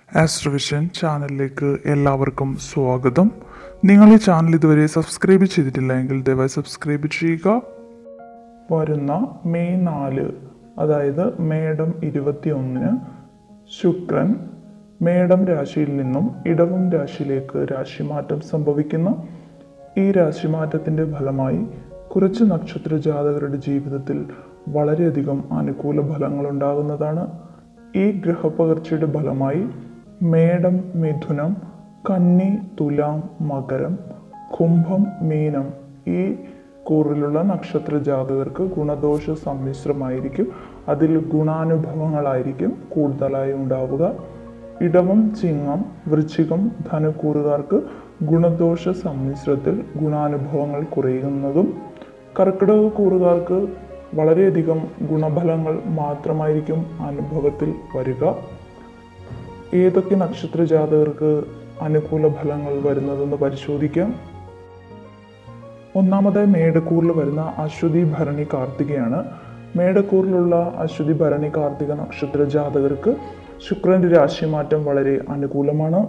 ആസ്ട്രവിഷൻ ചാനലിലേക്ക് എല്ലാവർക്കും സ്വാഗതം നിങ്ങൾ ഈ ചാനൽ ഇതുവരെ സബ്സ്ക്രൈബ് ചെയ്തിട്ടില്ലെങ്കിൽ ദയവായി സബ്സ്ക്രൈബ് ചെയ്യുക വരുന്ന മെയ് നാല് അതായത് മേടം ഇരുപത്തി ഒന്നിന് ശുക്രൻ മേടം രാശിയിൽ നിന്നും ഇടവം രാശിയിലേക്ക് രാശിമാറ്റം സംഭവിക്കുന്ന ഈ രാശിമാറ്റത്തിൻ്റെ ഫലമായി കുറച്ച് നക്ഷത്ര ജാതകരുടെ ജീവിതത്തിൽ വളരെയധികം അനുകൂല ഫലങ്ങൾ ഉണ്ടാകുന്നതാണ് ഈ ഗ്രഹപ്പകർച്ചയുടെ ഫലമായി മേടം മിഥുനം കന്നി തുലാം മകരം കുംഭം മീനം ഈ കൂറിലുള്ള നക്ഷത്ര ജാതകർക്ക് ഗുണദോഷ സമ്മിശ്രമായിരിക്കും അതിൽ ഗുണാനുഭവങ്ങളായിരിക്കും കൂടുതലായി ഉണ്ടാവുക ഇടവം ചിങ്ങം വൃശ്ചികം ധനുക്കൂറുകാർക്ക് ഗുണദോഷ സമ്മിശ്രത്തിൽ ഗുണാനുഭവങ്ങൾ കുറയുന്നതും കർക്കിടക കൂറുകാർക്ക് വളരെയധികം ഗുണഫലങ്ങൾ മാത്രമായിരിക്കും അനുഭവത്തിൽ വരിക ഏതൊക്കെ നക്ഷത്ര ജാതകർക്ക് അനുകൂല ഫലങ്ങൾ വരുന്നതെന്ന് പരിശോധിക്കാം ഒന്നാമതായി മേടക്കൂറിൽ വരുന്ന അശ്വതി ഭരണി കാർത്തികയാണ് മേടക്കൂറിലുള്ള അശ്വതി ഭരണി കാർത്തിക നക്ഷത്ര ജാതകർക്ക് ശുക്രന്റെ രാശിമാറ്റം വളരെ അനുകൂലമാണ്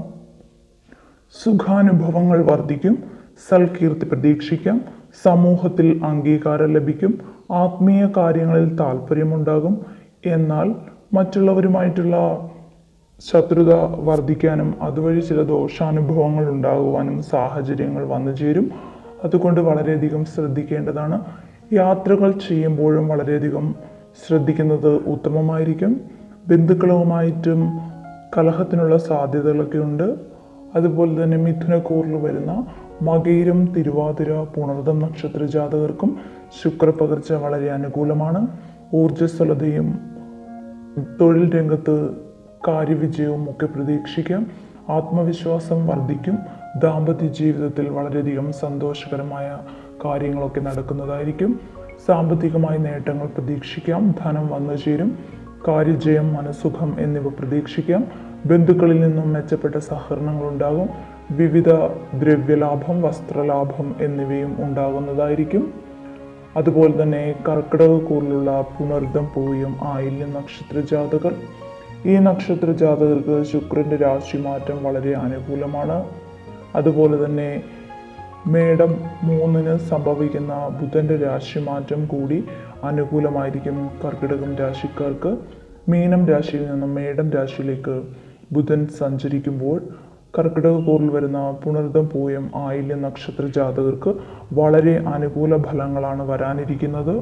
സുഖാനുഭവങ്ങൾ വർദ്ധിക്കും സൽകീർത്തി പ്രതീക്ഷിക്കാം സമൂഹത്തിൽ അംഗീകാരം ലഭിക്കും ആത്മീയ കാര്യങ്ങളിൽ താല്പര്യമുണ്ടാകും എന്നാൽ മറ്റുള്ളവരുമായിട്ടുള്ള ശത്രുത വർദ്ധിക്കാനും അതുവഴി ചില ദോഷാനുഭവങ്ങൾ ഉണ്ടാകുവാനും സാഹചര്യങ്ങൾ വന്നു ചേരും അതുകൊണ്ട് വളരെയധികം ശ്രദ്ധിക്കേണ്ടതാണ് യാത്രകൾ ചെയ്യുമ്പോഴും വളരെയധികം ശ്രദ്ധിക്കുന്നത് ഉത്തമമായിരിക്കും ബന്ധുക്കളുമായിട്ടും കലഹത്തിനുള്ള സാധ്യതകളൊക്കെ ഉണ്ട് അതുപോലെ തന്നെ മിഥുനക്കൂറിൽ വരുന്ന മകയിരം തിരുവാതിര പുണർദം നക്ഷത്ര ജാതകർക്കും ശുക്രപകർച്ച വളരെ അനുകൂലമാണ് ഊർജ്ജസ്വലതയും തൊഴിൽ രംഗത്ത് കാര്യവിജയവും ഒക്കെ പ്രതീക്ഷിക്കാം ആത്മവിശ്വാസം വർദ്ധിക്കും ദാമ്പത്യ ജീവിതത്തിൽ വളരെയധികം സന്തോഷകരമായ കാര്യങ്ങളൊക്കെ നടക്കുന്നതായിരിക്കും സാമ്പത്തികമായ നേട്ടങ്ങൾ പ്രതീക്ഷിക്കാം ധനം വന്നു ചേരും കാര്യജയം മനസുഖം എന്നിവ പ്രതീക്ഷിക്കാം ബന്ധുക്കളിൽ നിന്നും മെച്ചപ്പെട്ട സഹകരണങ്ങൾ ഉണ്ടാകും വിവിധ ദ്രവ്യലാഭം വസ്ത്രലാഭം എന്നിവയും ഉണ്ടാകുന്നതായിരിക്കും അതുപോലെ തന്നെ കർക്കിടക കൂറിലുള്ള പുണർദം പൂയം ആയില്യം നക്ഷത്ര ജാതകർ ഈ നക്ഷത്ര ജാതകർക്ക് ശുക്രന്റെ രാശിമാറ്റം വളരെ അനുകൂലമാണ് അതുപോലെ തന്നെ മേടം മൂന്നിന് സംഭവിക്കുന്ന ബുധന്റെ രാശിമാറ്റം കൂടി അനുകൂലമായിരിക്കും കർക്കിടകം രാശിക്കാർക്ക് മീനം രാശിയിൽ നിന്നും മേടം രാശിയിലേക്ക് ബുധൻ സഞ്ചരിക്കുമ്പോൾ കർക്കിടക കൂറിൽ വരുന്ന പുണർദം പൂയം ആയില്യം നക്ഷത്ര ജാതകർക്ക് വളരെ അനുകൂല ഫലങ്ങളാണ് വരാനിരിക്കുന്നത്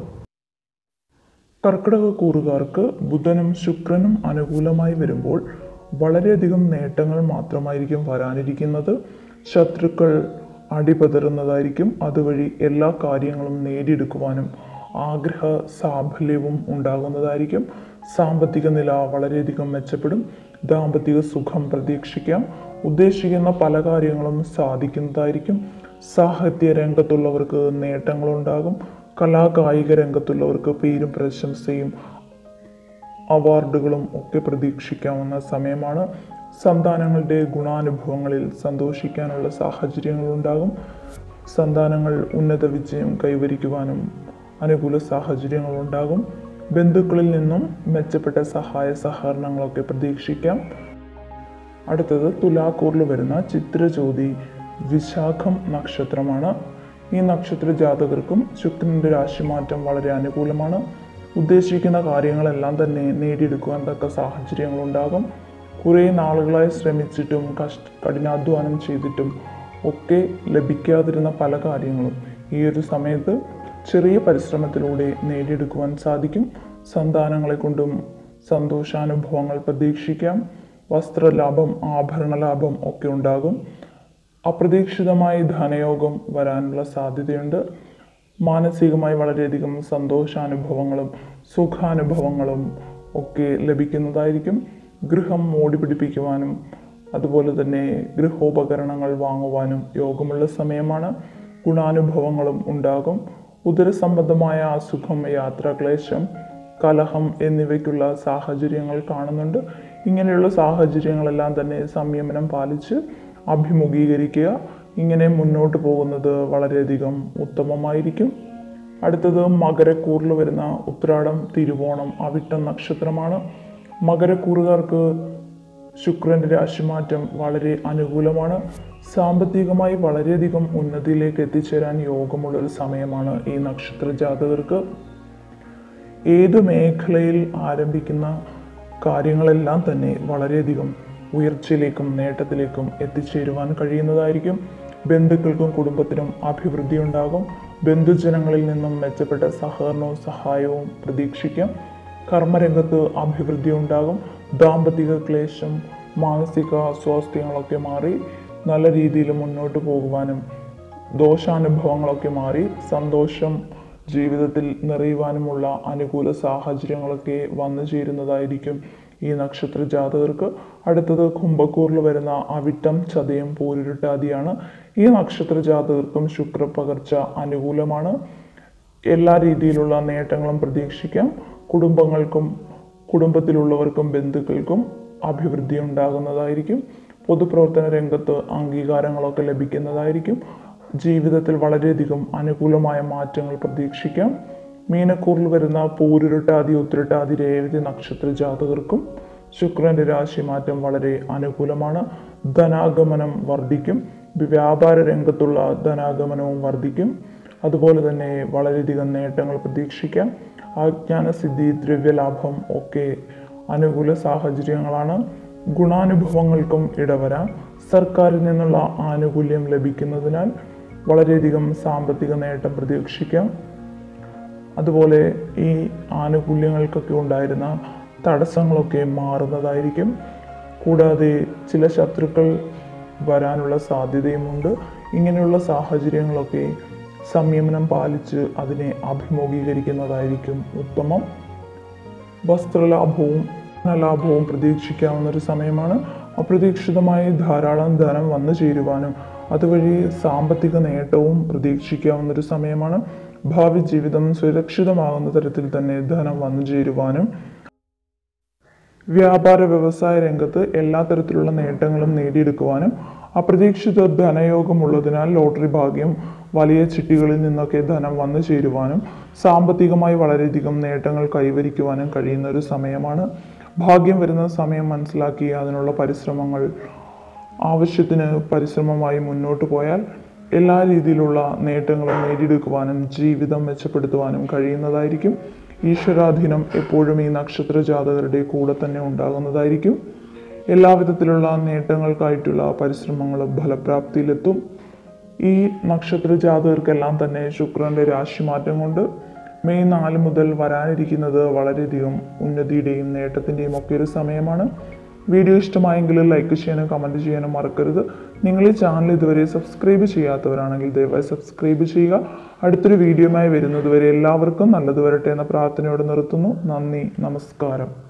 കർക്കിടക കൂറുകാർക്ക് ബുധനും ശുക്രനും അനുകൂലമായി വരുമ്പോൾ വളരെയധികം നേട്ടങ്ങൾ മാത്രമായിരിക്കും വരാനിരിക്കുന്നത് ശത്രുക്കൾ അടിപതറുന്നതായിരിക്കും അതുവഴി എല്ലാ കാര്യങ്ങളും നേടിയെടുക്കുവാനും ആഗ്രഹ സാഫല്യവും ഉണ്ടാകുന്നതായിരിക്കും സാമ്പത്തിക നില വളരെയധികം മെച്ചപ്പെടും ദാമ്പത്തിക സുഖം പ്രതീക്ഷിക്കാം ഉദ്ദേശിക്കുന്ന പല കാര്യങ്ങളും സാധിക്കുന്നതായിരിക്കും സാഹിത്യ രംഗത്തുള്ളവർക്ക് നേട്ടങ്ങളുണ്ടാകും കലാകായിക രംഗത്തുള്ളവർക്ക് പേരും പ്രശംസയും അവാർഡുകളും ഒക്കെ പ്രതീക്ഷിക്കാവുന്ന സമയമാണ് സന്താനങ്ങളുടെ ഗുണാനുഭവങ്ങളിൽ സന്തോഷിക്കാനുള്ള സാഹചര്യങ്ങളുണ്ടാകും സന്താനങ്ങൾ ഉന്നത വിജയം കൈവരിക്കുവാനും അനുകൂല സാഹചര്യങ്ങളുണ്ടാകും ബന്ധുക്കളിൽ നിന്നും മെച്ചപ്പെട്ട സഹായ സഹകരണങ്ങളൊക്കെ പ്രതീക്ഷിക്കാം അടുത്തത് തുലാക്കൂറിൽ വരുന്ന ചിത്രജ്യോതി വിശാഖം നക്ഷത്രമാണ് ഈ നക്ഷത്ര ജാതകർക്കും ശുക്രന്റെ രാശിമാറ്റം വളരെ അനുകൂലമാണ് ഉദ്ദേശിക്കുന്ന കാര്യങ്ങളെല്ലാം തന്നെ നേടിയെടുക്കുവാൻ തക്ക സാഹചര്യങ്ങളുണ്ടാകും കുറേ നാളുകളായി ശ്രമിച്ചിട്ടും കഷ്ട കഠിനാധ്വാനം ചെയ്തിട്ടും ഒക്കെ ലഭിക്കാതിരുന്ന പല കാര്യങ്ങളും ഈ ഒരു സമയത്ത് ചെറിയ പരിശ്രമത്തിലൂടെ നേടിയെടുക്കുവാൻ സാധിക്കും സന്താനങ്ങളെ കൊണ്ടും സന്തോഷാനുഭവങ്ങൾ പ്രതീക്ഷിക്കാം വസ്ത്രലാഭം ആഭരണ ലാഭം ഒക്കെ ഉണ്ടാകും അപ്രതീക്ഷിതമായി ധനയോഗം വരാനുള്ള സാധ്യതയുണ്ട് മാനസികമായി വളരെയധികം സന്തോഷാനുഭവങ്ങളും സുഖാനുഭവങ്ങളും ഒക്കെ ലഭിക്കുന്നതായിരിക്കും ഗൃഹം മോടി പിടിപ്പിക്കുവാനും അതുപോലെ തന്നെ ഗൃഹോപകരണങ്ങൾ വാങ്ങുവാനും യോഗമുള്ള സമയമാണ് ഗുണാനുഭവങ്ങളും ഉണ്ടാകും ഉദരസംബന്ധമായ അസുഖം യാത്രാക്ലേശം കലഹം എന്നിവയ്ക്കുള്ള സാഹചര്യങ്ങൾ കാണുന്നുണ്ട് ഇങ്ങനെയുള്ള സാഹചര്യങ്ങളെല്ലാം തന്നെ സംയമനം പാലിച്ച് അഭിമുഖീകരിക്കുക ഇങ്ങനെ മുന്നോട്ട് പോകുന്നത് വളരെയധികം ഉത്തമമായിരിക്കും അടുത്തത് മകരക്കൂറിൽ വരുന്ന ഉത്രാടം തിരുവോണം അവിട്ടം നക്ഷത്രമാണ് മകരക്കൂറുകാർക്ക് ശുക്രന്റെ രാശിമാറ്റം വളരെ അനുകൂലമാണ് സാമ്പത്തികമായി വളരെയധികം ഉന്നതിയിലേക്ക് എത്തിച്ചേരാൻ യോഗമുള്ള ഒരു സമയമാണ് ഈ നക്ഷത്ര ജാതകർക്ക് ഏത് മേഖലയിൽ ആരംഭിക്കുന്ന കാര്യങ്ങളെല്ലാം തന്നെ വളരെയധികം ഉയർച്ചയിലേക്കും നേട്ടത്തിലേക്കും എത്തിച്ചേരുവാൻ കഴിയുന്നതായിരിക്കും ബന്ധുക്കൾക്കും കുടുംബത്തിനും അഭിവൃദ്ധി ഉണ്ടാകും ബന്ധുജനങ്ങളിൽ നിന്നും മെച്ചപ്പെട്ട സഹകരണവും സഹായവും പ്രതീക്ഷിക്കാം കർമ്മരംഗത്ത് അഭിവൃദ്ധി ഉണ്ടാകും ദാമ്പത്തിക ക്ലേശം മാനസിക സ്വാസ്ഥ്യങ്ങളൊക്കെ മാറി നല്ല രീതിയിൽ മുന്നോട്ട് പോകുവാനും ദോഷാനുഭവങ്ങളൊക്കെ മാറി സന്തോഷം ജീവിതത്തിൽ നിറയുവാനുമുള്ള അനുകൂല സാഹചര്യങ്ങളൊക്കെ വന്നു ചേരുന്നതായിരിക്കും ഈ നക്ഷത്ര ജാതകർക്ക് അടുത്തത് കുംഭക്കൂറിൽ വരുന്ന അവിട്ടം ചതയം പോരുരുട്ടാതിയാണ് ഈ നക്ഷത്ര ജാതകർക്കും ശുക്രപകർച്ച അനുകൂലമാണ് എല്ലാ രീതിയിലുള്ള നേട്ടങ്ങളും പ്രതീക്ഷിക്കാം കുടുംബങ്ങൾക്കും കുടുംബത്തിലുള്ളവർക്കും ബന്ധുക്കൾക്കും അഭിവൃദ്ധി ഉണ്ടാകുന്നതായിരിക്കും പൊതുപ്രവർത്തന രംഗത്ത് അംഗീകാരങ്ങളൊക്കെ ലഭിക്കുന്നതായിരിക്കും ജീവിതത്തിൽ വളരെയധികം അനുകൂലമായ മാറ്റങ്ങൾ പ്രതീക്ഷിക്കാം മീനക്കൂറിൽ വരുന്ന പൂരുരുട്ടാതി ഉത്തിരട്ടാതി രേവതി നക്ഷത്ര ജാതകർക്കും ശുക്രന്റെ രാശിമാറ്റം വളരെ അനുകൂലമാണ് ധനാഗമനം വർദ്ധിക്കും വ്യാപാര രംഗത്തുള്ള ധനാഗമനവും വർദ്ധിക്കും അതുപോലെ തന്നെ വളരെയധികം നേട്ടങ്ങൾ പ്രതീക്ഷിക്കാം ആജ്ഞാനസിദ്ധി ദ്രവ്യലാഭം ഒക്കെ അനുകൂല സാഹചര്യങ്ങളാണ് ഗുണാനുഭവങ്ങൾക്കും ഇടവരാം സർക്കാരിൽ നിന്നുള്ള ആനുകൂല്യം ലഭിക്കുന്നതിനാൽ വളരെയധികം സാമ്പത്തിക നേട്ടം പ്രതീക്ഷിക്കാം അതുപോലെ ഈ ആനുകൂല്യങ്ങൾക്കൊക്കെ ഉണ്ടായിരുന്ന തടസ്സങ്ങളൊക്കെ മാറുന്നതായിരിക്കും കൂടാതെ ചില ശത്രുക്കൾ വരാനുള്ള സാധ്യതയുമുണ്ട് ഇങ്ങനെയുള്ള സാഹചര്യങ്ങളൊക്കെ സംയമനം പാലിച്ച് അതിനെ അഭിമുഖീകരിക്കുന്നതായിരിക്കും ഉത്തമം വസ്ത്രലാഭവും ലാഭവും പ്രതീക്ഷിക്കാവുന്ന ഒരു സമയമാണ് അപ്രതീക്ഷിതമായി ധാരാളം ധനം വന്നു ചേരുവാനും അതുവഴി സാമ്പത്തിക നേട്ടവും പ്രതീക്ഷിക്കാവുന്ന ഒരു സമയമാണ് ഭാവി ജീവിതം സുരക്ഷിതമാകുന്ന തരത്തിൽ തന്നെ ധനം വന്നു ചേരുവാനും വ്യാപാര വ്യവസായ രംഗത്ത് എല്ലാ തരത്തിലുള്ള നേട്ടങ്ങളും നേടിയെടുക്കുവാനും അപ്രതീക്ഷിത ധനയോഗമുള്ളതിനാൽ ലോട്ടറി ഭാഗ്യം വലിയ ചിട്ടികളിൽ നിന്നൊക്കെ ധനം വന്നു ചേരുവാനും സാമ്പത്തികമായി വളരെയധികം നേട്ടങ്ങൾ കൈവരിക്കുവാനും കഴിയുന്ന ഒരു സമയമാണ് ഭാഗ്യം വരുന്ന സമയം മനസ്സിലാക്കി അതിനുള്ള പരിശ്രമങ്ങൾ ആവശ്യത്തിന് പരിശ്രമമായി മുന്നോട്ട് പോയാൽ എല്ലാ രീതിയിലുള്ള നേട്ടങ്ങളും നേടിയെടുക്കുവാനും ജീവിതം മെച്ചപ്പെടുത്തുവാനും കഴിയുന്നതായിരിക്കും ഈശ്വരാധീനം എപ്പോഴും ഈ നക്ഷത്ര ജാതകരുടെ കൂടെ തന്നെ ഉണ്ടാകുന്നതായിരിക്കും എല്ലാവിധത്തിലുള്ള നേട്ടങ്ങൾക്കായിട്ടുള്ള പരിശ്രമങ്ങൾ ഫലപ്രാപ്തിയിലെത്തും ഈ നക്ഷത്ര ജാതകർക്കെല്ലാം തന്നെ ശുക്രന്റെ രാശിമാറ്റം കൊണ്ട് മെയ് നാല് മുതൽ വരാനിരിക്കുന്നത് വളരെയധികം ഉന്നതിയുടെയും നേട്ടത്തിൻ്റെയും ഒക്കെ ഒരു സമയമാണ് വീഡിയോ ഇഷ്ടമായെങ്കിൽ ലൈക്ക് ചെയ്യാനും കമൻറ്റ് ചെയ്യാനും മറക്കരുത് നിങ്ങൾ ഈ ചാനൽ ഇതുവരെ സബ്സ്ക്രൈബ് ചെയ്യാത്തവരാണെങ്കിൽ ദയവായി സബ്സ്ക്രൈബ് ചെയ്യുക അടുത്തൊരു വീഡിയോയുമായി വരുന്നതുവരെ എല്ലാവർക്കും നല്ലത് വരട്ടെ എന്ന പ്രാർത്ഥനയോടെ നിർത്തുന്നു നന്ദി നമസ്കാരം